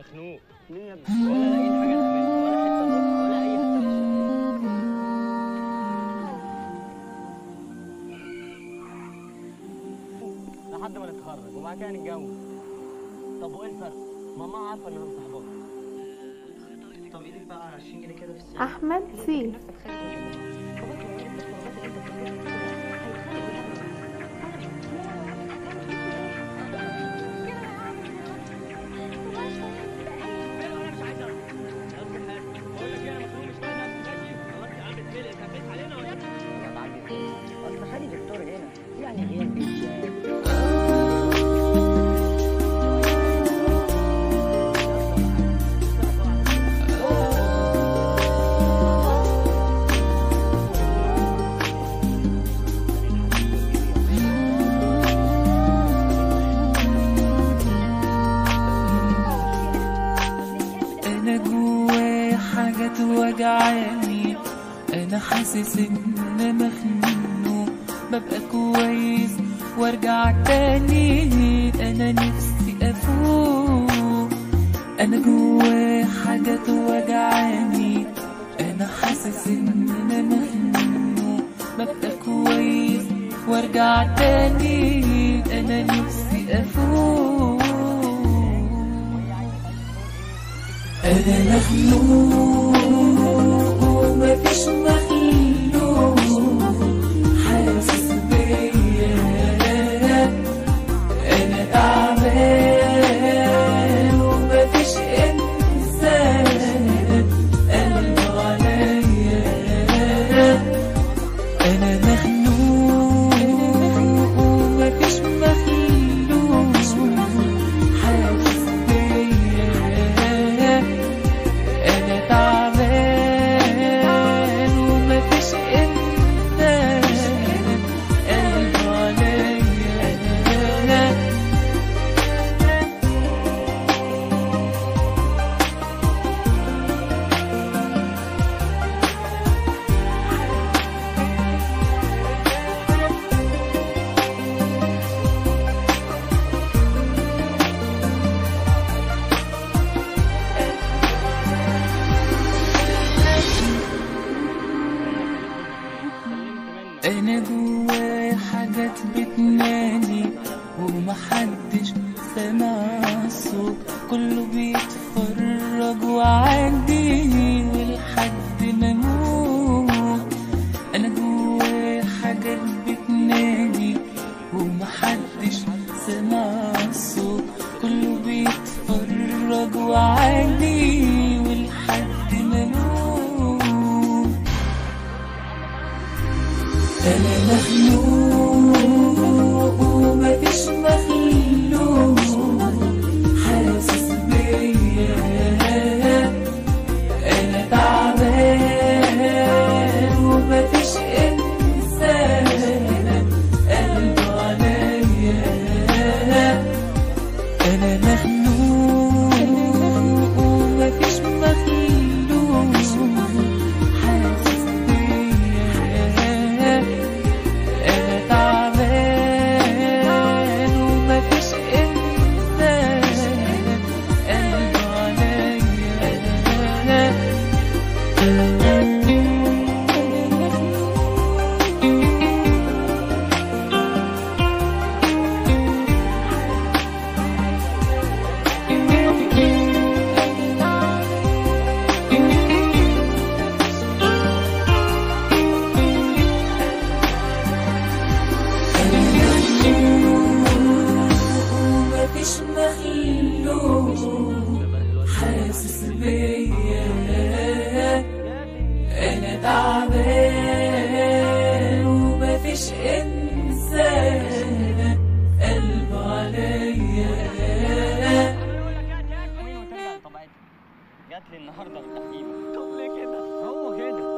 مخنوق ليه يا ابني؟ ولا لاقيين حاجه نعملها ولا حته نروحها ولا اي حته نشتغل لحد ما نتخرج وبعد كده نتجوز طب وايه الفرق؟ ماما عارفه ان انا مصاحبها طب ايدك بقى على 20 جنيه كده في السنة أحمد سي اصل خالي دكتور هنا يعني غياب بيتشاف انا جوايا حاجة توجعني انا حاسس ان انا مخنوق ببقى كويس وارجع تاني انا نفسي افوق انا جوايا حاجة توجعني انا حاسس ان انا مخنوق ببقى كويس وارجع تاني انا نفسي افوق أنا مخلوق ومفيش مخلوق حاسس بيا أنا تعبان ومفيش إنسان قلبه عليا أنا مخلوق ومفيش مخلوق حاسس بيا أنا تعبان ومفيش إنسان قلبه عليا انا جوايا حاجات بتنادي ومحدش سامع الصوت كله بيتفرج وعادي ولحد ما اموت انا جوايا حاجات بتنادي ومحدش سامع الصوت كله بيتفرج وعادي ولحد ما اموت أنا مخلوق ومفيش مخلوق حاسس بيا أنا تعبان ومفيش إنسان قلبه عليا أنا مخلوق ومفيش مخلوق حاسس بيا أنا تعبان ومفيش إنسان قلبه عليا ومفيش مخلوق حاسس بيا انا تعبان ومفيش انسان قلبه عليا مين وترجع لطبيعتها جات لي النهارده بالتحكيم طب ليه كده؟ هو كده